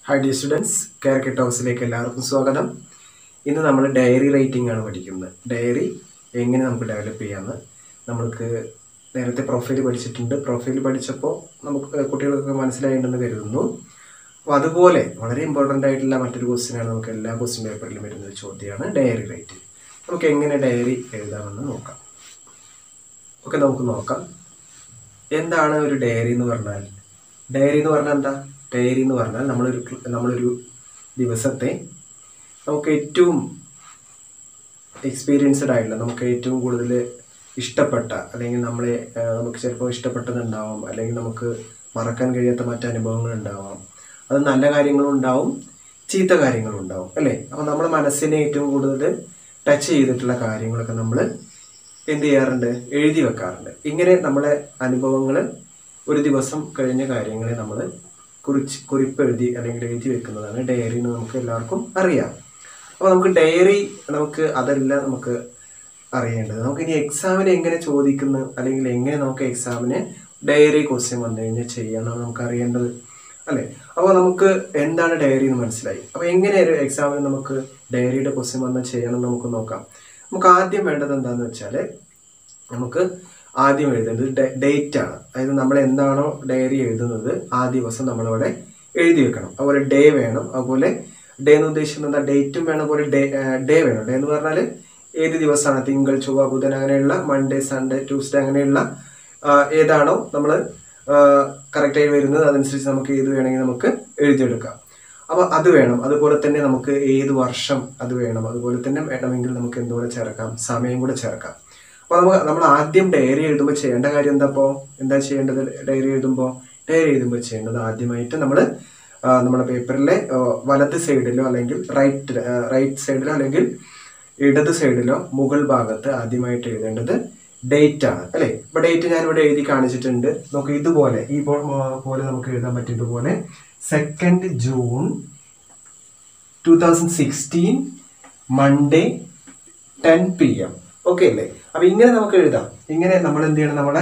hi dear students കാരക്കറ്റ് ഹൗസിലേക്ക് എല്ലാവർക്കും സ്വാഗതം ഇന്ന് നമ്മൾ ഡയറി റൈറ്റിംഗ് ആണ് പഠിക്കുന്നത് ഡയറി എങ്ങനെ നമുക്ക് ഡെവലപ്പ് ചെയ്യാമെന്ന് നമ്മൾക്ക് നേരത്തെ പ്രൊഫൈൽ പഠിച്ചിട്ടുണ്ട് പ്രൊഫൈൽ പഠിച്ചപ്പോൾ നമുക്ക് കുട്ടികൾക്കൊക്കെ മനസ്സിലായിട്ടുണ്ടെന്ന് കരുതുന്നു അപ്പോൾ അതുപോലെ വളരെ ഇമ്പോർട്ടൻ്റ് ആയിട്ടുള്ള മറ്റൊരു ക്വസ്റ്റ്യനാണ് നമുക്ക് എല്ലാ ക്വസ്റ്റ്യൻ പേപ്പറിലും വരുന്ന ഒരു ചോദ്യമാണ് ഡയറി റൈറ്റിംഗ് നമുക്ക് എങ്ങനെ ഡയറി എഴുതാമെന്ന് നോക്കാം ഓക്കെ നമുക്ക് നോക്കാം എന്താണ് ഒരു ഡയറി എന്ന് പറഞ്ഞാൽ ഡയറി എന്ന് പറഞ്ഞാൽ എന്താ ഡയറി എന്ന് പറഞ്ഞാൽ നമ്മളൊരു നമ്മളൊരു ദിവസത്തെ നമുക്ക് ഏറ്റവും എക്സ്പീരിയൻസ്ഡ് ആയിട്ടുള്ള നമുക്ക് ഏറ്റവും കൂടുതൽ ഇഷ്ടപ്പെട്ട അല്ലെങ്കിൽ നമ്മളെ ആ, നമുക്ക് ചിലപ്പോൾ ഇഷ്ടപ്പെട്ടതുണ്ടാവാം അല്ലെങ്കിൽ നമുക്ക് മറക്കാൻ കഴിയാത്ത മറ്റ് അനുഭവങ്ങൾ ഉണ്ടാവാം അത് നല്ല കാര്യങ്ങളും ഉണ്ടാവും ചീത്ത കാര്യങ്ങളും ഉണ്ടാവും അല്ലേ അപ്പോൾ നമ്മുടെ മനസ്സിനെ ഏറ്റവും കൂടുതൽ ടച്ച് ചെയ്തിട്ടുള്ള കാര്യങ്ങളൊക്കെ നമ്മൾ എന്ത് ചെയ്യാറുണ്ട് എഴുതി വെക്കാറുണ്ട് ഇങ്ങനെ നമ്മളെ അനുഭവങ്ങൾ ഒരു ദിവസം കഴിഞ്ഞ കാര്യങ്ങളെ നമ്മൾ കുറിച്ച് കുറിപ്പ് എഴുതി അല്ലെങ്കിൽ എഴുതി വെക്കുന്നതാണ് ഡയറി എന്ന് നമുക്ക് എല്ലാവർക്കും അറിയാം അപ്പോൾ നമുക്ക് ഡയറി നമുക്ക് അതല്ല നമുക്ക് അറിയേണ്ടത് നമുക്ക് ഇനി എക്സാമിന് എങ്ങനെ ചോദിക്കുന്നു അല്ലെങ്കിൽ എങ്ങനെ നമുക്ക് എക്സാമിന് ഡയറി ക്വസ്റ്റ്യൻ വന്നു കഴിഞ്ഞാൽ ചെയ്യണം നമുക്ക് അറിയേണ്ടത് അല്ലേ അപ്പോൾ നമുക്ക് എന്താണ് ഡയറി എന്ന് മനസ്സിലായി അപ്പോൾ എങ്ങനെ ഒരു എക്സാമിന് നമുക്ക് ഡയറിയുടെ ക്വസ്റ്റ്യൻ വന്നാൽ ചെയ്യണം എന്ന് നമുക്ക് നോക്കാം നമുക്ക് ആദ്യം വേണ്ടത് എന്താണെന്ന് വെച്ചാൽ നമുക്ക് ആദ്യം എഴുതേണ്ടത് ഡേറ്റ് ആണ് അതായത് നമ്മൾ എന്താണോ ഡയറി എഴുതുന്നത് ആ ദിവസം നമ്മളവിടെ എഴുതി വെക്കണം അതുപോലെ ഡേ വേണം അതുപോലെ ഡേ എന്ന് ഉദ്ദേശിക്കുന്നത് എന്താ ഡേറ്റും വേണം അതുപോലെ ഡേ ഡേ വേണം ഡേ എന്ന് പറഞ്ഞാൽ ഏത് ദിവസമാണ് തിങ്കൾ ചൊവ്വ ബുധൻ അങ്ങനെയുള്ള മൺഡേ സൺഡേ ട്യൂസ്ഡേ അങ്ങനെയുള്ള ആ, ഏതാണോ നമ്മൾ കറക്റ്റായി വരുന്നത് അതനുസരിച്ച് നമുക്ക് ഏത് വേണമെങ്കിൽ നമുക്ക് എഴുതിയെടുക്കാം അപ്പോൾ അത് വേണം അതുപോലെ തന്നെ നമുക്ക് ഏത് വർഷം അത് വേണം അതുപോലെ തന്നെ വേണമെങ്കിൽ നമുക്ക് എന്തുകൂടെ ചേർക്കാം സമയം കൂടെ ചേർക്കാം അപ്പോൾ നമുക്ക് നമ്മൾ ആദ്യം ഡയറി എഴുതുമ്പോൾ ചെയ്യേണ്ട കാര്യം എന്താ ഇപ്പോൾ എന്താ ചെയ്യേണ്ടത് ഡയറി എഴുതുമ്പോൾ ഡയറി എഴുതുമ്പോൾ ചെയ്യേണ്ടത് ആദ്യമായിട്ട് നമ്മൾ നമ്മുടെ പേപ്പറിലെ ആ, വലത് സൈഡിലോ അല്ലെങ്കിൽ റൈറ്റ് റൈറ്റ് സൈഡിലോ അല്ലെങ്കിൽ ഇടത് സൈഡിലോ മുകൾ ഭാഗത്ത് ആദ്യമായിട്ട് എഴുതേണ്ടത് ഡേറ്റ് ആണ് അല്ലേ ഇപ്പൊ ഡേറ്റ് ഞാൻ ഇവിടെ എഴുതി കാണിച്ചിട്ടുണ്ട് നമുക്ക് ഇതുപോലെ ഈ പോ- മോ- പോലെ നമുക്ക് എഴുതാൻ പറ്റും ഇതുപോലെ second June two thousand sixteen Monday ten P M okay അല്ലേ അപ്പൊ ഇങ്ങനെ നമുക്ക് എഴുതാം ഇങ്ങനെ നമ്മൾ എന്ത് ചെയ്യണം നമ്മുടെ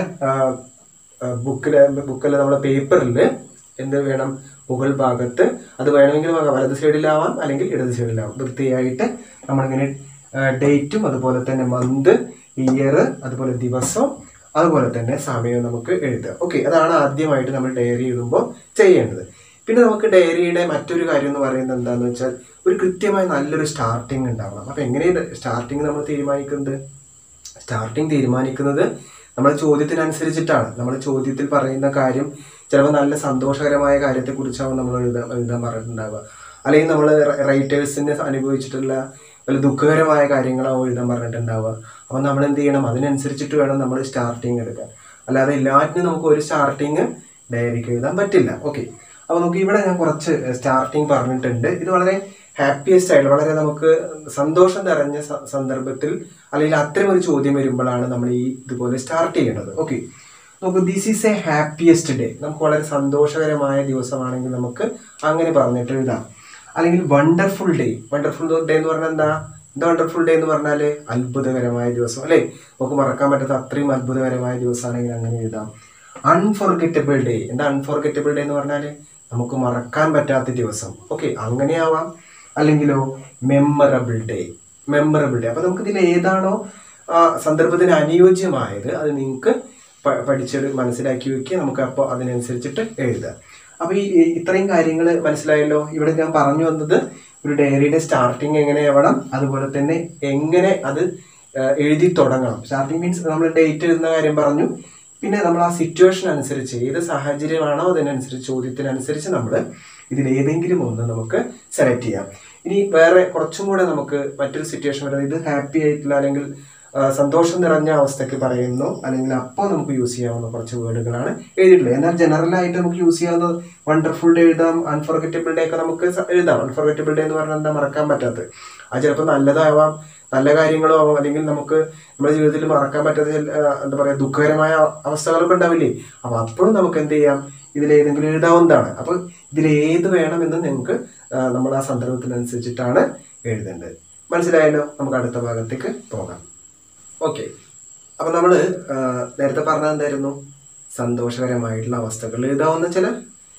ബുക്കില് ബുക്കില് നമ്മുടെ പേപ്പറിൽ എന്ത് വേണം മുകൾ ഭാഗത്ത് അത് വേണമെങ്കിൽ വലത് സൈഡിലാവാം അല്ലെങ്കിൽ ഇടത് സൈഡിലാവാം വൃത്തിയായിട്ട് നമ്മളിങ്ങനെ ഡേറ്റും അതുപോലെ തന്നെ മന്ത് ഇയർ അതുപോലെ ദിവസം അതുപോലെ തന്നെ സമയവും നമുക്ക് എഴുതുക ഓക്കെ അതാണ് ആദ്യമായിട്ട് നമ്മൾ ഡയറി എഴുതുമ്പോൾ ചെയ്യേണ്ടത് പിന്നെ നമുക്ക് ഡയറിയുടെ മറ്റൊരു കാര്യം എന്ന് പറയുന്നത് എന്താണെന്ന് വെച്ചാൽ ഒരു കൃത്യമായ നല്ലൊരു സ്റ്റാർട്ടിങ് ഉണ്ടാവണം അപ്പം എങ്ങനെയാണ് സ്റ്റാർട്ടിങ് നമ്മൾ തീരുമാനിക്കുന്നത് സ്റ്റാർട്ടിങ് തീരുമാനിക്കുന്നത് നമ്മുടെ ചോദ്യത്തിനനുസരിച്ചിട്ടാണ് നമ്മൾ ചോദ്യത്തിൽ പറയുന്ന കാര്യം ചിലപ്പോൾ നല്ല സന്തോഷകരമായ കാര്യത്തെക്കുറിച്ചാവും നമ്മൾ എഴുതാൻ എഴുതാൻ പറഞ്ഞിട്ടുണ്ടാവുക അല്ലെങ്കിൽ നമ്മൾ റൈറ്റേഴ്സിനെ അനുഭവിച്ചിട്ടുള്ള വല്ല ദുഃഖകരമായ കാര്യങ്ങളാവും എഴുതാൻ പറഞ്ഞിട്ടുണ്ടാവുക അപ്പം നമ്മൾ എന്ത് ചെയ്യണം അതിനനുസരിച്ചിട്ട് വേണം നമ്മൾ സ്റ്റാർട്ടിങ് എടുക്കാൻ അല്ലാതെ എല്ലാറ്റിനും നമുക്ക് ഒരു സ്റ്റാർട്ടിങ് ഡയറിക്ക് എഴുതാൻ പറ്റില്ല ഓക്കെ അപ്പോൾ നമുക്ക് ഇവിടെ ഞാൻ കുറച്ച് സ്റ്റാർട്ടിങ് പറഞ്ഞിട്ടുണ്ട് ഇത് വളരെ ഹാപ്പിയസ്റ്റ് ആയിട്ട് വളരെ നമുക്ക് സന്തോഷം നിറഞ്ഞ സ- സന്ദർഭത്തിൽ അല്ലെങ്കിൽ അത്തരം ഒരു ചോദ്യം വരുമ്പോഴാണ് നമ്മൾ ഈ ഇതുപോലെ സ്റ്റാർട്ട് ചെയ്യേണ്ടത് ഓക്കെ നമുക്ക് this is a happiest day നമുക്ക് വളരെ സന്തോഷകരമായ ദിവസമാണെങ്കിൽ നമുക്ക് അങ്ങനെ പറഞ്ഞിട്ട് എഴുതാം അല്ലെങ്കിൽ വണ്ടർഫുൾ ഡേ വണ്ടർഫുൾ ഡേ എന്ന് പറഞ്ഞാൽ എന്താ എന്താ വണ്ടർഫുൾ ഡേ എന്ന് പറഞ്ഞാൽ അത്ഭുതകരമായ ദിവസം അല്ലേ നമുക്ക് മറക്കാൻ പറ്റാത്ത അത്രയും അത്ഭുതകരമായ ദിവസമാണെങ്കിൽ അങ്ങനെ എഴുതാം അൺഫോർഗറ്റബിൾ ഡേ എന്താ അൺഫോർഗറ്റബിൾ ഡേ എന്ന് പറഞ്ഞാൽ നമുക്ക് മറക്കാൻ പറ്റാത്ത ദിവസം ഓക്കെ അങ്ങനെയാവാം അല്ലെങ്കിലോ മെമ്മറബിൾ ഡേ മെമ്മറബിൾ ഡേ അപ്പൊ നമുക്ക് ഇതിൽ ഏതാണോ ആ സന്ദർഭത്തിന് അനുയോജ്യമായത് അത് നിങ്ങൾക്ക് പ- പഠിച്ചത് മനസ്സിലാക്കി വെക്കുക നമുക്ക് അപ്പോൾ അതിനനുസരിച്ചിട്ട് എഴുതാം അപ്പൊ ഈ ഈ ഇത്രയും കാര്യങ്ങൾ മനസ്സിലായല്ലോ ഇവിടെ ഞാൻ പറഞ്ഞു വന്നത് ഒരു ഡയറിയുടെ സ്റ്റാർട്ടിങ് എങ്ങനെയാവണം അതുപോലെ തന്നെ എങ്ങനെ അത് ആ, എഴുതി തുടങ്ങണം സ്റ്റാർട്ടിങ് മീൻസ് നമ്മൾ ഡേറ്റ് എഴുതുന്ന കാര്യം പറഞ്ഞു പിന്നെ നമ്മൾ ആ സിറ്റുവേഷൻ അനുസരിച്ച് ഏത് സാഹചര്യമാണോ അതിനനുസരിച്ച് ചോദ്യത്തിനനുസരിച്ച് നമ്മൾ ഇതിൽ ഏതെങ്കിലും ഒന്ന് നമുക്ക് സെലക്ട് ചെയ്യാം ഇനി വേറെ കുറച്ചും കൂടെ നമുക്ക് മറ്റൊരു സിറ്റുവേഷൻ വരുന്നത് ഇത് ഹാപ്പി ആയിട്ടുള്ള അല്ലെങ്കിൽ ആ, സന്തോഷം നിറഞ്ഞ അവസ്ഥയ്ക്ക് പറയുന്നു അല്ലെങ്കിൽ അപ്പോൾ നമുക്ക് യൂസ് ചെയ്യാവുന്ന കുറച്ച് വേർഡുകളാണ് എഴുതിയിട്ടുള്ളത് എന്നാൽ ജനറൽ ആയിട്ട് നമുക്ക് യൂസ് ചെയ്യാവുന്ന വണ്ടർഫുൾ ഡേ എഴുതാം അൺഫോർഗറ്റബിൾ ഡേ ഒക്കെ നമുക്ക് സ- എഴുതാം അൺഫോർഗറ്റബിൾ ഡേ എന്ന് പറഞ്ഞാൽ എന്താ മറക്കാൻ പറ്റാത്തത് അത് ചിലപ്പോൾ നല്ലതാവാം നല്ല കാര്യങ്ങളോ ആവാം അല്ലെങ്കിൽ നമുക്ക് നമ്മുടെ ജീവിതത്തിൽ മറക്കാൻ പറ്റാത്ത ചില, ആ, എന്താ പറയാ ദുഃഖകരമായ അവസ്ഥകളൊക്കെ ഉണ്ടാവില്ലേ അപ്പൊ അപ്പോഴും നമുക്ക് എന്ത് ചെയ്യാം ഇതിൽ ഏതെങ്കിലും എഴുതാവുന്നതാണ് അപ്പൊ ഇതിൽ ഏത് വേണമെന്ന് നിങ്ങൾക്ക് ആ, നമ്മൾ ആ സന്ദർഭത്തിനനുസരിച്ചിട്ടാണ് എഴുതേണ്ടത് മനസ്സിലായല്ലോ നമുക്ക് അടുത്ത ഭാഗത്തേക്ക് പോകാം ഓക്കെ അപ്പൊ നമ്മൾ നേരത്തെ പറഞ്ഞത് എന്തായിരുന്നു സന്തോഷകരമായിട്ടുള്ള അവസ്ഥകൾ എഴുതാവുന്ന ചില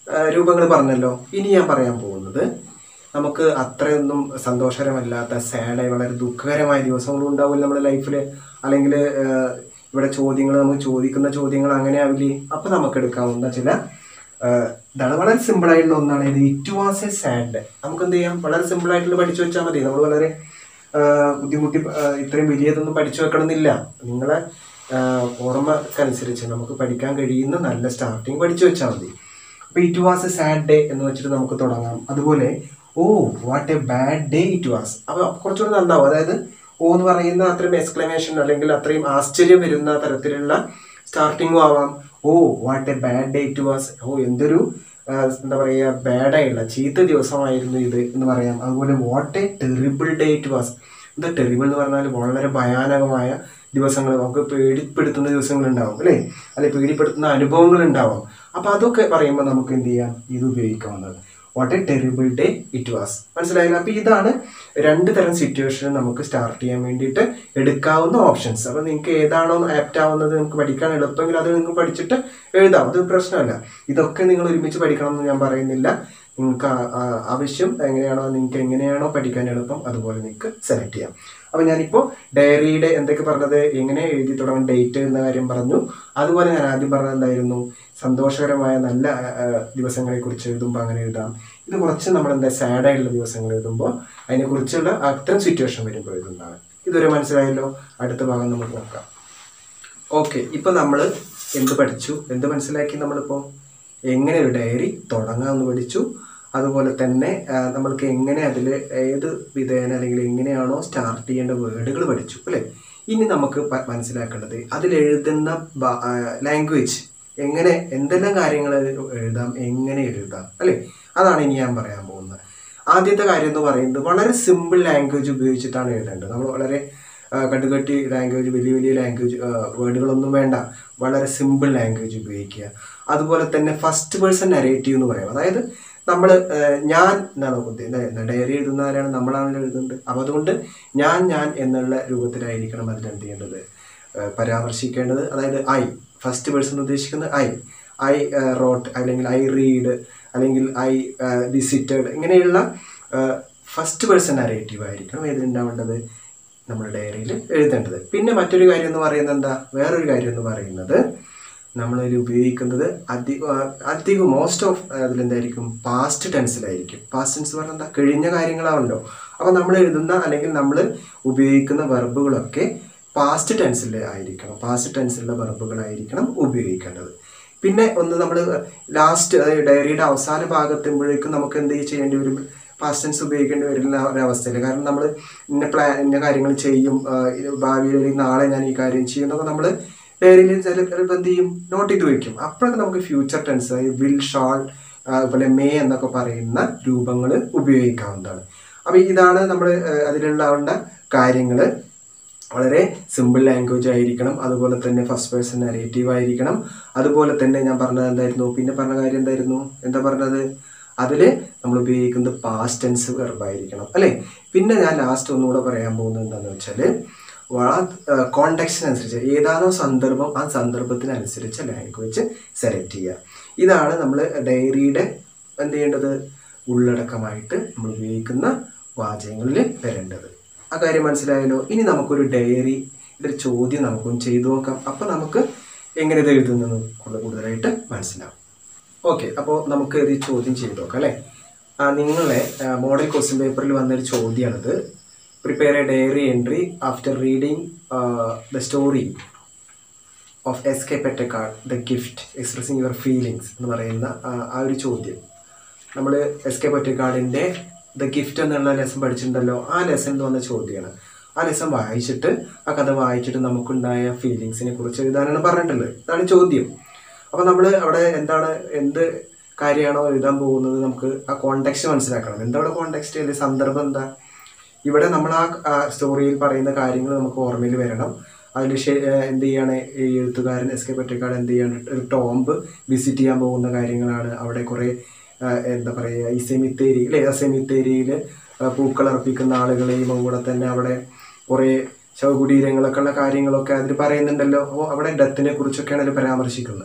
രൂപങ്ങൾ പറഞ്ഞല്ലോ ഇനി ഞാൻ പറയാൻ പോകുന്നത് നമുക്ക് അത്രയൊന്നും സന്തോഷകരമല്ലാത്ത സാഡായി വളരെ ദുഃഖകരമായ ദിവസങ്ങളും ഉണ്ടാവില്ല നമ്മുടെ ലൈഫിൽ അല്ലെങ്കിൽ ഇവിടെ ചോദ്യങ്ങൾ നമുക്ക് ചോദിക്കുന്ന ചോദ്യങ്ങൾ അങ്ങനെ ആവില്ലേ അപ്പം നമുക്ക് എടുക്കാവുന്ന ചില ആഹ് ഇതാണ് വളരെ സിമ്പിൾ ആയിട്ടുള്ള ഒന്നാണ് ഇത് ഇറ്റ് വാസ് എ സാഡ് നമുക്ക് എന്ത് ചെയ്യാം വളരെ സിമ്പിൾ ആയിട്ടുള്ള പഠിച്ചു വെച്ചാൽ മതി നമ്മൾ വളരെ ആഹ് ബുദ്ധിമുട്ടി ആഹ് ഇത്രയും വലിയതൊന്നും പഠിച്ചു വെക്കണമെന്നില്ല നിങ്ങളെ ആഹ് ഓർമ്മക്കനുസരിച്ച് നമുക്ക് പഠിക്കാൻ കഴിയുന്ന നല്ല സ്റ്റാർട്ടിങ് പഠിച്ചു വെച്ചാൽ മതി അപ്പൊ it was a sad day എന്ന് വെച്ചിട്ട് നമുക്ക് തുടങ്ങാം അതുപോലെ oh what a bad day it was അപ്പൊ കുറച്ചുകൂടി നന്നാവും അതായത് ഓ എന്ന് പറയുന്ന അത്രയും എക്സ്ക്ലമേഷൻ അല്ലെങ്കിൽ അത്രയും ആശ്ചര്യം വരുന്ന തരത്തിലുള്ള സ്റ്റാർട്ടിങ്ങും ആവാം oh what a bad day it was ഓ എന്തൊരു ആ, എന്താ പറയുക ബാഡായുള്ള ചീത്ത ദിവസമായിരുന്നു ഇത് എന്ന് പറയാം അതുപോലെ what a terrible day it was എന്താ ടെറിബിൾ എന്ന് പറഞ്ഞാൽ വളരെ ഭയാനകമായ ദിവസങ്ങൾ നമുക്ക് പേടിപ്പെടുത്തുന്ന ദിവസങ്ങൾ ഉണ്ടാവും അല്ലേ അല്ലെ പേടിപ്പെടുത്തുന്ന അനുഭവങ്ങൾ ഉണ്ടാവും അപ്പൊ അതൊക്കെ പറയുമ്പോൾ നമുക്ക് എന്ത് ചെയ്യാം ഇത് ഉപയോഗിക്കാവുന്നത് what a terrible day it was മനസ്സിലായില്ല അപ്പൊ ഇതാണ് രണ്ട് തരം സിറ്റുവേഷൻ നമുക്ക് സ്റ്റാർട്ട് ചെയ്യാൻ വേണ്ടിയിട്ട് എടുക്കാവുന്ന ഓപ്ഷൻസ് അപ്പൊ നിങ്ങൾക്ക് ഏതാണോ ആപ്റ്റ് ആവുന്നത് നിങ്ങൾക്ക് പഠിക്കാൻ എളുപ്പമെങ്കിൽ അത് നിങ്ങൾക്ക് പഠിച്ചിട്ട് എഴുതാം അത് പ്രശ്നമല്ല ഇതൊക്കെ നിങ്ങൾ ഒരുമിച്ച് പഠിക്കണം എന്ന് ഞാൻ പറയുന്നില്ല നിങ്ങൾക്ക് ആ- ആ- ആവശ്യം എങ്ങനെയാണോ നിങ്ങൾക്ക് എങ്ങനെയാണോ പഠിക്കാൻ എളുപ്പം അതുപോലെ നിങ്ങൾക്ക് സെലക്ട് ചെയ്യാം അപ്പൊ ഞാനിപ്പോ ഡയറിയുടെ എന്തൊക്കെ പറഞ്ഞത് എങ്ങനെ എഴുതി തുടങ്ങും ഡേറ്റ് എന്ന കാര്യം പറഞ്ഞു അതുപോലെ ഞാൻ ആദ്യം പറഞ്ഞത് എന്തായിരുന്നു സന്തോഷകരമായ നല്ല ദിവസങ്ങളെ കുറിച്ച് എഴുതുമ്പോൾ അങ്ങനെ എഴുതാം ഇത് കുറച്ച് നമ്മൾ എന്താ സാഡായിട്ടുള്ള ദിവസങ്ങൾ എഴുതുമ്പോൾ അതിനെ കുറിച്ചുള്ള അത്തരം സിറ്റുവേഷൻ വരുമ്പോൾ എഴുതുന്നതാണ് ഇതുവരെ മനസ്സിലായല്ലോ അടുത്ത ഭാഗം നമുക്ക് നോക്കാം ഓക്കെ ഇപ്പൊ നമ്മൾ എന്ത് പഠിച്ചു എന്ത് മനസ്സിലാക്കി നമ്മളിപ്പോൾ എങ്ങനെ ഒരു ഡയറി തുടങ്ങാമെന്ന് പഠിച്ചു അതുപോലെ തന്നെ ആ, നമ്മൾക്ക് എങ്ങനെ അതിൽ ഏത് വിധേന അല്ലെങ്കിൽ എങ്ങനെയാണോ സ്റ്റാർട്ട് ചെയ്യേണ്ട വേർഡുകൾ പഠിച്ചു അല്ലേ ഇനി നമുക്ക് പ- മനസ്സിലാക്കേണ്ടത് അതിൽ എഴുതുന്ന ലാംഗ്വേജ് എങ്ങനെ എന്തെല്ലാം കാര്യങ്ങൾ എഴുതാം എങ്ങനെ എഴുതാം അല്ലേ അതാണ് ഇനി ഞാൻ പറയാൻ പോകുന്നത് ആദ്യത്തെ കാര്യം എന്ന് പറയുന്നത് വളരെ സിമ്പിൾ ലാംഗ്വേജ് ഉപയോഗിച്ചിട്ടാണ് എഴുതേണ്ടത് നമ്മൾ വളരെ ആ, കട്ടുകട്ടി ലാംഗ്വേജ് വലിയ വലിയ ലാംഗ്വേജ് വേർഡുകളൊന്നും വേണ്ട വളരെ സിമ്പിൾ ലാംഗ്വേജ് ഉപയോഗിക്കുക അതുപോലെ തന്നെ ഫസ്റ്റ് പേഴ്സൺ നരേറ്റീവ് എന്ന് പറയും അതായത് നമ്മൾ ഞാൻ എന്നാണ് ഉദ്ദേശിക്കുന്നത് ഡയറി എഴുതുന്ന ആരാണ് നമ്മളാണല്ലോ എഴുതുന്നത് അപ്പോൾ അതുകൊണ്ട് ഞാൻ ഞാൻ എന്നുള്ള രൂപത്തിലായിരിക്കണം അതിൽ എന്ത് ചെയ്യേണ്ടത് ആ, പരാമർശിക്കേണ്ടത് അതായത് ഐ ഫസ്റ്റ് പേഴ്സൺ ഉദ്ദേശിക്കുന്നത് ഐ ഐ റോട്ട് അല്ലെങ്കിൽ ഐ റീഡ് അല്ലെങ്കിൽ ഐ വിസിറ്റഡ് ഇങ്ങനെയുള്ള ഫസ്റ്റ് പേഴ്സൺ നരേറ്റീവ് ആയിരിക്കണം ഇതിലുണ്ടാവേണ്ടത് നമ്മുടെ ഡയറിയിൽ എഴുതേണ്ടത് പിന്നെ മറ്റൊരു കാര്യം എന്ന് പറയുന്നത് എന്താ വേറൊരു കാര്യം എന്ന് പറയുന്നത് നമ്മളിൽ ഉപയോഗിക്കുന്നത് അധിക അധികം മോസ്റ്റ് ഓഫ് അതിലെന്തായിരിക്കും പാസ്റ്റ് ടെൻസിലായിരിക്കും പാസ്റ്റ് ടെൻസ് പറഞ്ഞാൽ എന്താ കഴിഞ്ഞ കാര്യങ്ങളാണല്ലോ അപ്പോൾ നമ്മൾ എഴുതുന്ന അല്ലെങ്കിൽ നമ്മൾ ഉപയോഗിക്കുന്ന വെർബുകളൊക്കെ പാസ്റ്റ് ടെൻസിൽ ആയിരിക്കണം പാസ്റ്റ് ടെൻസിലുള്ള വെർബുകളായിരിക്കണം ഉപയോഗിക്കേണ്ടത് പിന്നെ ഒന്ന് നമ്മൾ ലാസ്റ്റ് അതായത് ഡയറിയുടെ അവസാന ഭാഗത്തുമ്പോഴേക്കും നമുക്ക് എന്ത് ചെയ്യേണ്ടി വരും പാസ്റ്റ് ടെൻസ് ഉപയോഗിക്കേണ്ടി വരുന്ന ഒരവസ്ഥയിൽ കാരണം നമ്മൾ ഇന്ന പ്ലാൻ ഇന്ന കാര്യങ്ങൾ ചെയ്യും ആ, ഇത് ഭാവിയിൽ അല്ലെങ്കിൽ നാളെ ഞാൻ ഈ കാര്യം ചെയ്യും എന്നൊക്കെ നമ്മൾ ഡയറിയിൽ ചിലപ്പോൾ എന്ത് ചെയ്യും നോട്ട് ചെയ്ത് വെക്കും അപ്പോഴൊക്കെ നമുക്ക് ഫ്യൂച്ചർ ടെൻസ് വിൽ ഷാൾ അതുപോലെ മേ എന്നൊക്കെ പറയുന്ന രൂപങ്ങൾ ഉപയോഗിക്കാവുന്നതാണ് അപ്പോൾ ഇതാണ് നമ്മൾ അതിലുള്ള കാര്യങ്ങൾ വളരെ സിമ്പിൾ ലാംഗ്വേജ് ആയിരിക്കണം അതുപോലെ തന്നെ ഫസ്റ്റ് പേഴ്സൺ നരേറ്റീവ് ആയിരിക്കണം അതുപോലെ തന്നെ ഞാൻ പറഞ്ഞത് എന്തായിരുന്നു പിന്നെ പറഞ്ഞ കാര്യം എന്തായിരുന്നു എന്താ പറഞ്ഞത് അതിൽ നമ്മൾ ഉപയോഗിക്കുന്നത് പാസ്റ്റ് ടെൻസ് വെർബായിരിക്കണം അല്ലേ പിന്നെ ഞാൻ ലാസ്റ്റ് ഒന്നുകൂടെ പറയാൻ പോകുന്നത് എന്താണെന്ന് വെച്ചാൽ കോണ്ടെക്സ്റ്റിനനുസരിച്ച് ഏതാണോ സന്ദർഭം ആ സന്ദർഭത്തിനനുസരിച്ച് ലാംഗ്വേജ് സെലക്ട് ചെയ്യുക ഇതാണ് നമ്മൾ ഡയറിയുടെ എന്ത് ചെയ്യേണ്ടത് ഉള്ളടക്കമായിട്ട് നമ്മൾ ഉപയോഗിക്കുന്ന വാചകങ്ങളിൽ വരേണ്ടത് ആ കാര്യം മനസ്സിലായല്ലോ ഇനി നമുക്കൊരു ഡയറി ഒരു ചോദ്യം നമുക്കൊന്ന് ചെയ്തു നോക്കാം അപ്പോൾ നമുക്ക് എങ്ങനെ ഇത് എഴുതുന്നത് കൂടുതൽ കൂടുതലായിട്ട് മനസ്സിലാവും ഓക്കെ അപ്പോൾ നമുക്ക് ഇത് ഈ ചോദ്യം ചെയ്തു നോക്കാം അല്ലേ ആ, നിങ്ങളെ മോഡൽ ക്വസ്റ്റ്യൻ പേപ്പറിൽ വന്നൊരു ചോദ്യമാണിത് prepare a diary entry after reading the story of S K Pottekkatt the gift expressing your feelings എന്ന് പറയുന്ന ആ, ആ ഒരു ചോദ്യം നമ്മൾ എസ് കെ പൊറ്റക്കാടിൻ്റെ ദ ഗിഫ്റ്റ് എന്നുള്ള ലെസൺ പഠിച്ചിട്ടുണ്ടല്ലോ ആ ലെസണിൽ വന്ന ചോദ്യമാണ് ആ ലെസൺ വായിച്ചിട്ട് ആ കഥ വായിച്ചിട്ട് നമുക്കുണ്ടായ ഫീലിങ്സിനെ കുറിച്ച് എഴുതാനാണ് പറഞ്ഞിട്ടുള്ളത് ഇതാണ് ചോദ്യം അപ്പോൾ നമ്മൾ അവിടെ എന്താണ് എന്ത് കാര്യമാണോ എഴുതാൻ പോകുന്നത് നമുക്ക് ആ കോണ്ടെക്സ്റ്റ് മനസ്സിലാക്കണം എന്താ അവിടെ കോണ്ടെക്സ്റ്റ് അല്ലെങ്കിൽ സന്ദർഭം എന്താ ഇവിടെ നമ്മൾ ആ സ്റ്റോറിയിൽ പറയുന്ന കാര്യങ്ങൾ നമുക്ക് ഓർമ്മയിൽ വരണം അതിൽ എന്ത് ചെയ്യാണ് ഈ എഴുത്തുകാരൻ എസ് കെ പറ്റേക്കാട് എന്ത് ചെയ്യാണ് ഒരു ടോംബ് വിസിറ്റ് ചെയ്യാൻ പോകുന്ന കാര്യങ്ങളാണ് അവിടെ കുറേ ആ, എന്താ പറയുക ഈ സെമിത്തേരി അല്ലേ ആ സെമിത്തേരിയിൽ പൂക്കൾ അർപ്പിക്കുന്ന ആളുകളെയും കൂടെ തന്നെ അവിടെ കുറേ ശവകുടീരങ്ങളൊക്കെ ഉള്ള കാര്യങ്ങളൊക്കെ അതിൽ പറയുന്നുണ്ടല്ലോ അപ്പോൾ അവിടെ ഡെത്തിനെ കുറിച്ചൊക്കെയാണ് അതിൽ പരാമർശിക്കുന്നത്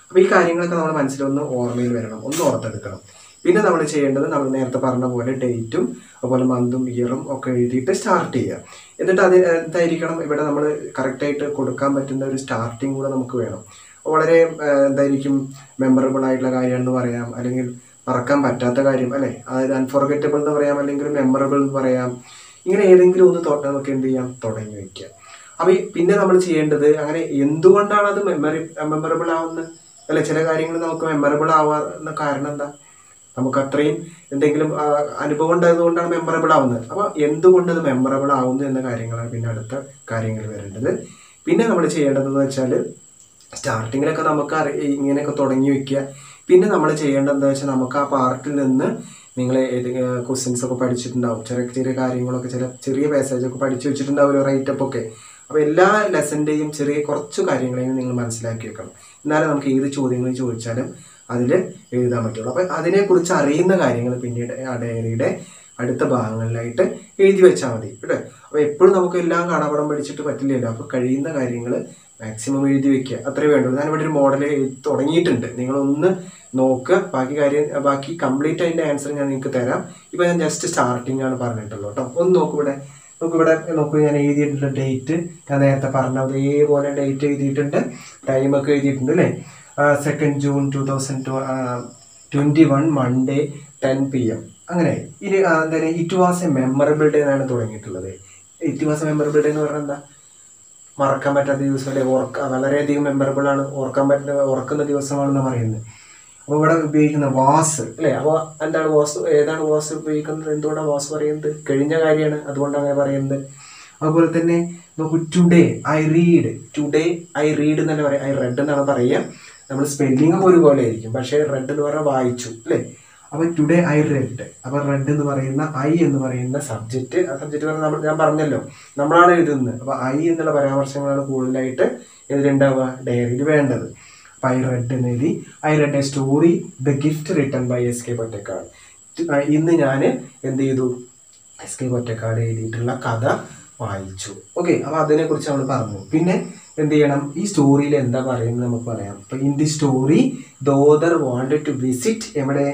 അപ്പോൾ ഈ കാര്യങ്ങളൊക്കെ നമ്മുടെ മനസ്സിലൊന്ന് ഓർമ്മയിൽ വരണം ഒന്ന് ഓർത്തെടുക്കണം പിന്നെ നമ്മൾ ചെയ്യേണ്ടത് നമ്മൾ നേരത്തെ പറഞ്ഞ പോലെ ഡേറ്റും അതുപോലെ മന്തും ഇയറും ഒക്കെ എഴുതിയിട്ട് സ്റ്റാർട്ട് ചെയ്യുക എന്നിട്ട് അത് എന്തായിരിക്കണം ഇവിടെ നമ്മൾ കറക്റ്റായിട്ട് കൊടുക്കാൻ പറ്റുന്ന ഒരു സ്റ്റാർട്ടിങ് കൂടെ നമുക്ക് വേണം വളരെ ആ, എന്തായിരിക്കും മെമ്മറബിൾ ആയിട്ടുള്ള കാര്യമാണെന്ന് പറയാം അല്ലെങ്കിൽ മറക്കാൻ പറ്റാത്ത കാര്യം അല്ലെ അതായത് അൺഫോർഗറ്റബിൾ എന്ന് പറയാം അല്ലെങ്കിൽ മെമ്മറബിൾ എന്ന് പറയാം ഇങ്ങനെ ഏതെങ്കിലും ഒന്ന് തൊട്ട് നമുക്ക് എന്ത് ചെയ്യാം തുടങ്ങി വെക്കാം അപ്പൊ ഈ പിന്നെ നമ്മൾ ചെയ്യേണ്ടത് അങ്ങനെ എന്തുകൊണ്ടാണ് അത് മെമ്മറി മെമ്മറബിൾ ആവുന്നത് അല്ലെ ചില കാര്യങ്ങൾ നമുക്ക് മെമ്മറബിൾ ആവാന്ന കാരണം എന്താ നമുക്ക് അത്രയും എന്തെങ്കിലും ആ, അനുഭവം ഉണ്ടായതുകൊണ്ടാണ് മെമ്മറബിൾ ആവുന്നത് അപ്പൊ എന്തുകൊണ്ട് അത് മെമ്മറബിൾ ആവുന്നു എന്ന കാര്യങ്ങളാണ് പിന്നെ അടുത്ത കാര്യങ്ങൾ വരേണ്ടത് പിന്നെ നമ്മൾ ചെയ്യേണ്ടതെന്ന് വെച്ചാൽ സ്റ്റാർട്ടിങ്ങിലൊക്കെ നമുക്ക് അറി ഇങ്ങനെയൊക്കെ തുടങ്ങി വെക്കുക പിന്നെ നമ്മൾ ചെയ്യേണ്ടത് എന്താ വെച്ചാൽ നമുക്ക് ആ പാർട്ടിൽ നിന്ന് നിങ്ങൾ ക്വസ്റ്റ്യൻസ് ഒക്കെ പഠിച്ചിട്ടുണ്ടാവും ചെറിയ ചെറിയ കാര്യങ്ങളൊക്കെ ചില ചെറിയ പാസേജ് ഒക്കെ പഠിച്ചു വെച്ചിട്ടുണ്ടാവുമല്ലോ റൈറ്റപ്പ് ഒക്കെ അപ്പോൾ എല്ലാ ലെസൻ്റെയും ചെറിയ കുറച്ച് കാര്യങ്ങളെയും നിങ്ങൾ മനസ്സിലാക്കി വെക്കണം എന്നാലേ നമുക്ക് ഏത് ചോദ്യങ്ങൾ ചോദിച്ചാലും അതിൽ എഴുതാൻ പറ്റുള്ളൂ അപ്പോൾ അതിനെക്കുറിച്ച് അറിയുന്ന കാര്യങ്ങൾ പിന്നീട് ആ ഡയറിയുടെ അടുത്ത ഭാഗങ്ങളിലായിട്ട് എഴുതി വെച്ചാൽ മതി കേട്ടോ അപ്പോൾ എപ്പോഴും നമുക്ക് എല്ലാം കാണാപടം പഠിച്ചിട്ട് പറ്റില്ലല്ലോ അപ്പോൾ കഴിയുന്ന കാര്യങ്ങൾ മാക്സിമം എഴുതി വെക്കുക അത്രേ വേണ്ടുള്ളൂ ഞാനിവിടെ ഒരു മോഡൽ തുടങ്ങിയിട്ടുണ്ട് നിങ്ങളൊന്ന് നോക്കുക ബാക്കി കാര്യം ബാക്കി കംപ്ലീറ്റ് അതിൻ്റെ ആൻസർ ഞാൻ നിങ്ങൾക്ക് തരാം ഇപ്പോൾ ഞാൻ ജസ്റ്റ് സ്റ്റാർട്ടിംഗ് ആണ് പറഞ്ഞിട്ടുള്ളൂ കേട്ടോ ഒന്ന് നോക്കൂ ഇവിടെ നോക്കൂ ഇവിടെ നോക്കൂ ഞാൻ എഴുതിയിട്ടുള്ള ഡേറ്റ് ഞാൻ നേരത്തെ പറഞ്ഞ അതേപോലെ ഡേറ്റ് എഴുതിയിട്ടുണ്ട് ടൈമൊക്കെ എഴുതിയിട്ടുണ്ട് അല്ലേ second June two thousand twenty one Monday ten P M അങ്ങനെ ഇനി ആ, എന്താണ് it was a memorable day എന്നാണ് തുടങ്ങിയിട്ടുള്ളത് it was a memorable day എന്ന് പറഞ്ഞാൽ എന്താ മറക്കാൻ പറ്റാത്ത ദിവസം അല്ലെ ഓർക്ക വളരെയധികം മെമ്മറബിൾ ആണ് ഓർക്കാൻ പറ്റുന്ന ഓർക്കുന്ന ദിവസമാണെന്ന് പറയുന്നത് അപ്പോൾ ഇവിടെ ഉപയോഗിക്കുന്ന വാസ് അല്ലേ അപ്പോൾ എന്താണ് വാസ് ഏതാണ് വാസ് ഉപയോഗിക്കുന്നത് എന്തുകൊണ്ടാണ് വാസ് പറയുന്നത് കഴിഞ്ഞ കാര്യമാണ് അതുകൊണ്ടാണ് അങ്ങനെ പറയുന്നത് അതുപോലെ തന്നെ നോക്കൂ today I read today I read എന്നല്ല പറയാം ഐ റെഡ് എന്നാണ് പറയുക നമ്മൾ സ്പെല്ലിംഗ് ഒക്കെ ഒരുപോലെ ആയിരിക്കും പക്ഷേ റെഡ് എന്ന് പറഞ്ഞാൽ വായിച്ചു അല്ലേ അപ്പോൾ ടുഡേ ഐ റെഡ് അപ്പോൾ റെഡ് എന്ന് പറയുന്ന ഐ എന്ന് പറയുന്ന സബ്ജക്റ്റ് ആ സബ്ജക്റ്റ് പറഞ്ഞാൽ നമ്മൾ ഞാൻ പറഞ്ഞല്ലോ നമ്മളാണ് എഴുതുന്നത് അപ്പോൾ ഐ എന്നുള്ള പരാമർശങ്ങളാണ് കൂടുതലായിട്ട് ഇതിലുണ്ടാവുക ഡയറിയിൽ വേണ്ടത് അപ്പോൾ ഐ റെഡ് എന്ന് എഴുതി I read a story the gift written by S K Pottekkatt ഇന്ന് ഞാൻ എന്ത് ചെയ്തു എസ് കെ പൊറ്റക്കാട് എഴുതിയിട്ടുള്ള കഥ വായിച്ചു ഓക്കെ അപ്പോൾ അതിനെക്കുറിച്ച് നമ്മൾ പറഞ്ഞു പിന്നെ എന്ത് ചെയ്യണം ഈ സ്റ്റോറിയിൽ എന്താ പറയുന്നത് നമുക്ക് പറയാം അപ്പോൾ in the story the author wanted to visit എവിടെ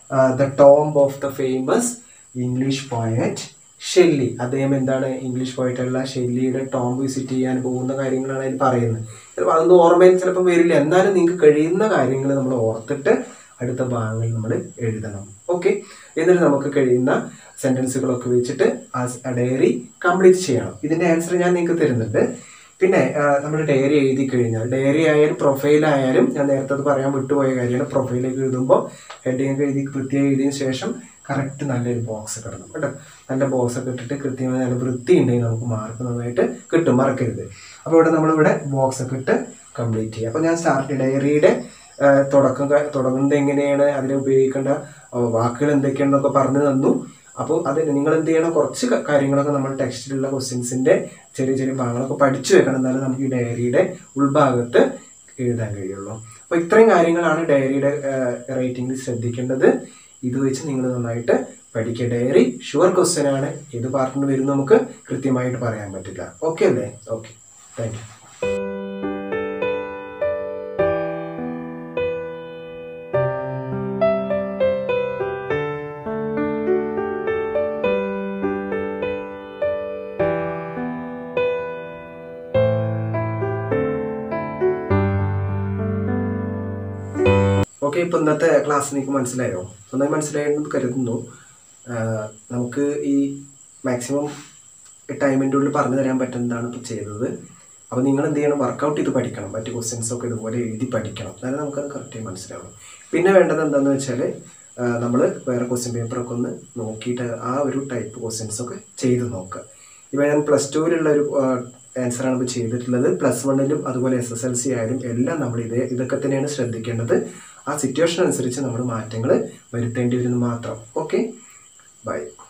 the tomb of the famous English poet Shelley അദ്ദേഹം എന്താണ് ഇംഗ്ലീഷ് പോയിട്ടുള്ള ഷെല്ലിയുടെ ടോംബ് വിസിറ്റ് ചെയ്യാൻ പോകുന്ന കാര്യങ്ങളാണ് അതിൽ പറയുന്നത് ചിലപ്പോൾ അതൊന്നും ഓർമ്മയിൽ ചിലപ്പോൾ വരില്ല എന്നാലും നിങ്ങൾക്ക് കഴിയുന്ന കാര്യങ്ങൾ നമ്മൾ ഓർത്തിട്ട് അടുത്ത ഭാഗങ്ങളിൽ നമ്മൾ എഴുതണം ഓക്കെ എന്നിട്ട് നമുക്ക് കഴിയുന്ന സെന്റൻസുകളൊക്കെ വെച്ചിട്ട് ആ ഡയറി കംപ്ലീറ്റ് ചെയ്യണം ഇതിന്റെ ആൻസർ ഞാൻ നിങ്ങൾക്ക് തരുന്നുണ്ട് പിന്നെ നമ്മൾ ഡയറി എഴുതി കഴിഞ്ഞാൽ ഡയറി ആയാലും പ്രൊഫൈൽ ആയാലും ഞാൻ നേരത്തെ അത് പറയാൻ വിട്ടുപോയ കാര്യമാണ് പ്രൊഫൈലേക്ക് എഴുതുമ്പോൾ ഹെഡിങ് ഒക്കെ എഴുതി കൃത്യം എഴുതിയതിന് ശേഷം കറക്റ്റ് നല്ലൊരു ബോക്സ് കിടണം കേട്ടോ നല്ല ബോക്സ് ഒക്കെ ഇട്ടിട്ട് കൃത്യമായി നല്ല വൃത്തി ഉണ്ടെങ്കിൽ നമുക്ക് മാർക്ക് നന്നായിട്ട് കിട്ടും മറക്കരുത് അപ്പോൾ ഇവിടെ നമ്മളിവിടെ ബോക്സ് ഒക്കെ ഇട്ട് കംപ്ലീറ്റ് ചെയ്യുക അപ്പോൾ ഞാൻ സ്റ്റാർട്ട് ഡയറിയുടെ തുടക്കം ക- തുടങ്ങുന്നത് എങ്ങനെയാണ് അതിനെ ഉപയോഗിക്കേണ്ട ആ, വാക്കുകൾ എന്തൊക്കെയാണെന്നൊക്കെ പറഞ്ഞു തന്നു അപ്പോൾ അത് നിങ്ങൾ എന്ത് ചെയ്യണം കുറച്ച് ക- കാര്യങ്ങളൊക്കെ നമ്മൾ ടെക്സ്റ്റിലുള്ള ക്വസ്റ്റ്യൻസിന്റെ ചെറിയ ചെറിയ ഭാഗങ്ങളൊക്കെ പഠിച്ചു വെക്കണം എന്നാലും നമുക്ക് ഈ ഡയറിയുടെ ഉൾഭാഗത്ത് എഴുതാൻ കഴിയുള്ളൂ അപ്പോൾ ഇത്രയും കാര്യങ്ങളാണ് ഡയറിയുടെ റൈറ്റിംഗിൽ ശ്രദ്ധിക്കേണ്ടത് ഇത് വെച്ച് നിങ്ങൾ നന്നായിട്ട് പഠിക്കുക ഡയറി ഷുവർ ക്വസ്റ്റ്യൻ ആണ് ഏത് പാർട്ടിന് വരും നമുക്ക് കൃത്യമായിട്ട് പറയാൻ പറ്റില്ല ഓക്കെ അല്ലേ ഓക്കെ താങ്ക് യു ഓക്കെ ഇപ്പൊ ഇന്നത്തെ ക്ലാസ് നിങ്ങൾക്ക് മനസ്സിലായോ നന്നായി മനസ്സിലായെന്ന് കരുതുന്നു ആഹ് നമുക്ക് ഈ മാക്സിമം ടൈമിൻ്റെ ഉള്ളിൽ പറഞ്ഞു തരാൻ പറ്റുന്നതാണ് ഇപ്പോൾ ചെയ്തത് അപ്പോൾ നിങ്ങൾ എന്ത് ചെയ്യണം വർക്കൗട്ട് ചെയ്ത് പഠിക്കണം മറ്റ് ക്വസ്റ്റ്യൻസ് ഒക്കെ ഇതുപോലെ എഴുതി പഠിക്കണം എന്നാലേ നമുക്കത് കറക്റ്റായി മനസ്സിലാവും പിന്നെ വേണ്ടത് എന്താണെന്ന് വെച്ചാൽ നമ്മൾ വേറെ ക്വസ്റ്റ്യൻ പേപ്പറൊക്കെ ഒന്ന് നോക്കിയിട്ട് ആ ഒരു ടൈപ്പ് ക്വസ്റ്റ്യൻസ് ഒക്കെ ചെയ്ത് നോക്കുക ഇപ്പോൾ ഞാൻ പ്ലസ് ടുവിലുള്ള ഒരു ആൻസറാണ് ഇപ്പോൾ ചെയ്തിട്ടുള്ളത് പ്ലസ് വണ്ണിലും അതുപോലെ എസ് എസ് എൽ സി ആയാലും എല്ലാം നമ്മൾ ഇതേ ഇതൊക്കെ തന്നെയാണ് ശ്രദ്ധിക്കേണ്ടത് ആ സിറ്റുവേഷൻ അനുസരിച്ച് നമ്മൾ മാറ്റങ്ങൾ വരുത്തേണ്ടി വരുന്നു മാത്രം ഓക്കെ ബൈ